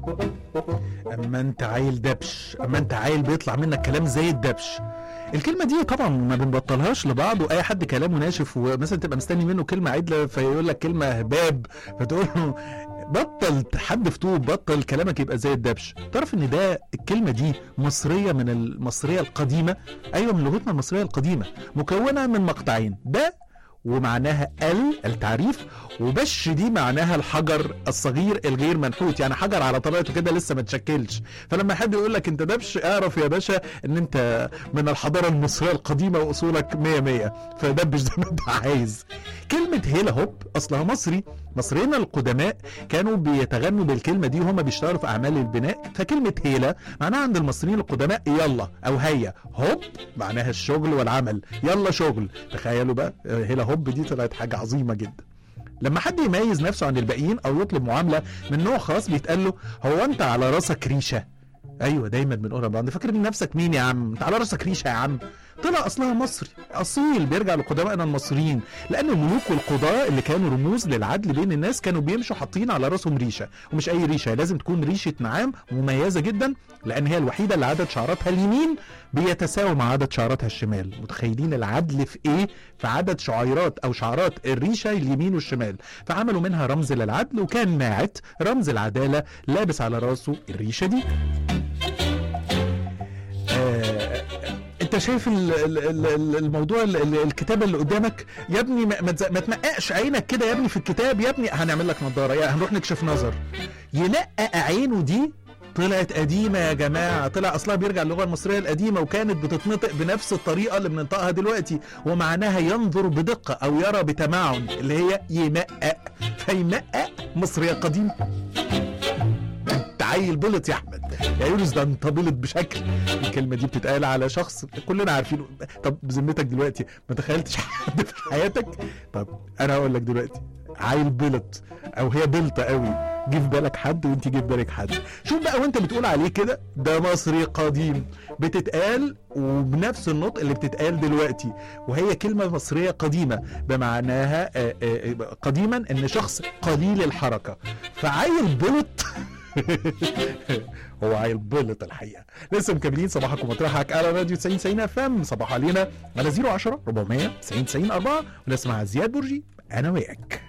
اما انت عيل دبش اما انت عيل بيطلع منك كلام زي الدبش الكلمه دي طبعا ما بنبطلهاش لبعض واي حد كلامه ناشف ومثلا تبقى مستني منه كلمه عدله فيقول لك كلمه هباب فتقول له بطل تحدف طوب بطل كلامك يبقى زي الدبش تعرف ان ده الكلمه دي مصريه من المصريه القديمه ايوه من لغتنا المصريه القديمه مكونه من مقطعين ده ومعناها ال التعريف وبش دي معناها الحجر الصغير الغير منحوت يعني حجر على طبيعته كده لسه ما تشكلش فلما حد يقول لك انت دبش اعرف يا باشا ان انت من الحضاره المصريه القديمه واصولك 100 100 فدبش زي ما انت عايز كلمه هيلا هوب اصلها مصري مصريين القدماء كانوا بيتغنوا بالكلمه دي وهم بيشتغلوا في اعمال البناء فكلمه هيلا معناها عند المصريين القدماء يلا او هيا هوب معناها الشغل والعمل يلا شغل تخيلوا بقى هيلا هوب دي طلعت حاجه عظيمه جدا لما حد يميز نفسه عن الباقيين او يطلب معامله من نوع خاص بيتقال له هو انت على راسك ريشه ايوه دايما بنقولها بعض فاكر من نفسك مين يا عم انت على راسك ريشه يا عم طلع اصلها مصري اصيل بيرجع لقدمائنا المصريين لان الملوك والقضاة اللي كانوا رموز للعدل بين الناس كانوا بيمشوا حاطين على راسهم ريشه ومش اي ريشه لازم تكون ريشه نعام مميزه جدا لان هي الوحيده اللي عدد شعراتها اليمين بيتساوى مع عدد شعراتها الشمال متخيلين العدل في ايه في عدد شعيرات او شعرات الريشه اليمين والشمال فعملوا منها رمز للعدل وكان ماعت رمز العداله لابس على راسه الريشه دي آه انت شايف ال ال ال الموضوع ال ال الكتاب اللي قدامك يا ابني ما, ما, ما تنققش عينك كده يا ابني في الكتاب يا ابني هنعمل لك نظاره يا هنروح نكشف نظر ينقق عينه دي طلعت قديمة يا جماعة طلع أصلها بيرجع اللغة المصرية القديمة وكانت بتتنطق بنفس الطريقة اللي بننطقها دلوقتي ومعناها ينظر بدقة أو يرى بتمعن اللي هي يمقق فيمقق مصرية قديمة انت عيل بلط يا احمد يا يونس ده انت بلط بشكل الكلمه دي بتتقال على شخص كلنا عارفينه طب بذمتك دلوقتي ما تخيلتش حد في حياتك طب انا هقول لك دلوقتي عيل بلط او هي بلطه قوي جه في بالك حد وانت جه في بالك حد شوف بقى وانت بتقول عليه كده ده مصري قديم بتتقال وبنفس النطق اللي بتتقال دلوقتي وهي كلمه مصريه قديمه بمعناها آآ آآ قديما ان شخص قليل الحركه فعيل بلط هو عيل بلط الحقيقه لسه مكملين صباحكم مطرحك على راديو 90 90 اف ام صباح علينا على 010 400 90 90 4 ونسمع زياد برجي انا وياك